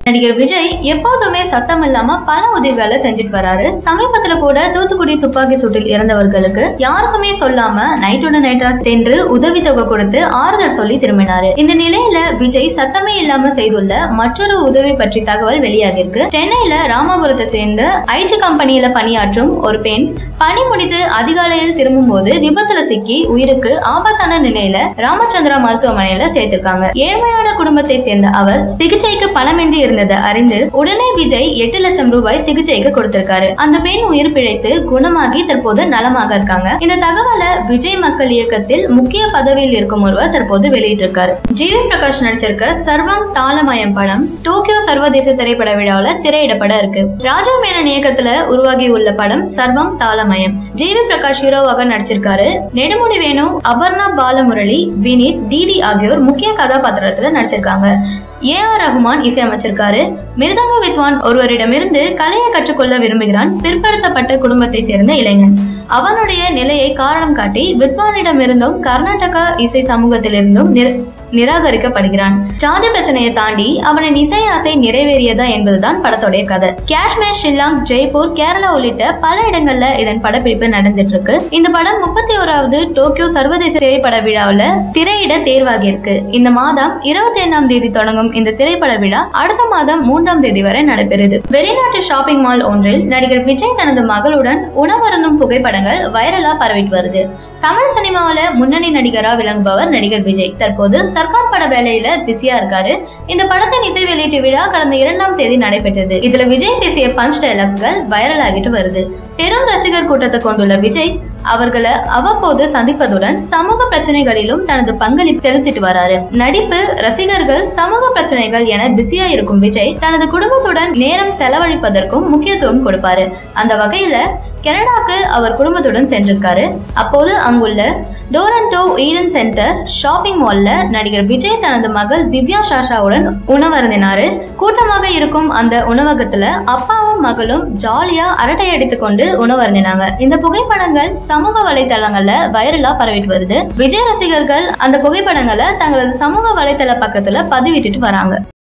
நடிகர் விஜய் எப்போதுமே சத்தம் இல்லாம பல உதவிகளை செஞ்சுட்டு வராரு சமீபத்துல கூட தூத்துக்குடி துப்பாக்கி சூட்டில் இறந்தவர்களுக்கு யாருக்குமே சொல்லாம நைட்டோட நைட்டா சென்று உதவி தொகை கொடுத்து ஆறுதல் சொல்லி திரும்பினாரு இந்த நிலையில விஜய் சத்தமே இல்லாம செய்துள்ள மற்றொரு உதவி பற்றி தகவல் வெளியாகிருக்கு சென்னையில ராமபுரத்தை சேர்ந்த ஐடி கம்பெனியில பணியாற்றும் ஒரு பெண் பணி முடித்து அதிகாலையில் திரும்பும் போது விபத்துல சிக்கி உயிருக்கு ஆபத்தான நிலையில ராமச்சந்திரா மருத்துவமனையில சேர்த்திருக்காங்க ஏழ்மையான குடும்பத்தை சேர்ந்த அவர் சிகிச்சைக்கு பணமின்றி இருந்ததை அறிந்து உடனே விஜய் எட்டு லட்சம் ரூபாய் சிகிச்சைக்கு கொடுத்திருக்காரு அந்த பெண் உயிர் பிழைத்து குணமாகி தற்போது நலமாக இருக்காங்க இந்த தகவலை விஜய் மக்கள் இயக்கத்தில் முக்கிய பதவியில் இருக்கும் ஒருவர் தற்போது வெளியிட்டிருக்காரு ஜிவி பிரகாஷ் நடிச்சிருக்க சர்வம் தாளமயம் படம் டோக்கியோ சர்வதேச திரைப்பட விழாவில் திரையிடப்பட இருக்கு ராஜா மேனன் இயக்கத்துல உருவாகி உள்ள படம் சர்வம் தாளமயம் ஜிவி பிரகாஷ் ஹீரோவாக நடிச்சிருக்காரு நெடுமுடி வேணு அபர்ணா பாலமுரளி வினீத் டிடி ஆகியோர் முக்கிய கதாபாத்திரத்துல நடிச்சிருக்காங்க ஏ ஆர் ரகுமான் இசையமைச்சிருக்காரு மிருதங்க வித்வான் ஒருவரிடமிருந்து கலையை கற்றுக்கொள்ள விரும்புகிறான் பிற்படுத்தப்பட்ட குடும்பத்தை சேர்ந்த இளைஞன் அவனுடைய நிலையை காரணம் காட்டி வித்வானிடமிருந்தும் கர்நாடகா இசை சமூகத்திலிருந்தும் நிர- நிராகரிக்கப்படுகிறான் சாதி பிரச்சனையை தாண்டி அவனின் இசை ஆசை நிறைவேறியதா என்பதுதான் படத்துடைய கதை காஷ்மீர் ஷில்லாங் ஜெய்ப்பூர் கேரளா உள்ளிட்ட பல இடங்கள்ல இதன் படப்பிடிப்பு நடந்துட்டு இருக்கு இந்த படம் முப்பத்தி ஓராவது டோக்கியோ சர்வதேச திரைப்பட விழாவுல திரையிட தேர்வாகி இருக்கு இந்த மாதம் இருபத்தி ஐந்தாம் தேதி தொடங்கும் இந்த திரைப்பட விழா அடுத்த மாதம் மூன்றாம் தேதி வரை நடைபெறுது வெளிநாட்டு ஷாப்பிங் மால் ஒன்றில் நடிகர் விஜய் தனது மகளுடன் உணவருந்தும் புகைப்படங்கள் வைரலா பரவிட்டு வருது தமிழ் சினிமாவில முன்னணி நடிகரா விளங்குபவர் நடிகர் விஜய் தற்போது சர்க்கார் பட வேலையில பிஸியா இருக்காரு இந்த படத்தின் இசை வெளியீட்டு விழா கடந்த இரண்டாம் தேதி நடைபெற்றது இதுல விஜய் பேசிய பஞ்ச் டைலாக்குகள் வைரல் ஆகிட்டு வருது பெரும் ரசிகர் கூட்டத்தை கொண்டுள்ள விஜய் அவர்களை அவ்வப்போது சந்திப்பதுடன் சமூக பிரச்சனைகளிலும் தனது பங்களிப்பு செலுத்திட்டு வராரு நடிப்பு ரசிகர்கள் சமூக பிரச்சனைகள் என பிஸியா இருக்கும் விஜய் தனது குடும்பத்துடன் நேரம் செலவழிப்பதற்கும் முக்கியத்துவம் கொடுப்பாரு அந்த வகையில கனடாக்கு அவர் குடும்பத்துடன் சென்றிருக்காரு அப்போது அங்குள்ள டோரண்டோ ஈடன் சென்டர் ஷாப்பிங் மால்ல நடிகர் விஜய் தனது மகள் திவ்யா ஷாஷாவுடன் உணவருந்தினாரு கூட்டமாக இருக்கும் அந்த உணவகத்துல அப்பாவும் மகளும் ஜாலியா அரட்டை அடித்துக் கொண்டு உணவருந்தினாங்க இந்த புகைப்படங்கள் சமூக வலைதளங்கள்ல வைரலா பரவிட்டு வருது விஜய் ரசிகர்கள் அந்த புகைப்படங்களை தங்களது சமூக வலைதள பக்கத்துல பதிவிட்டுட்டு வராங்க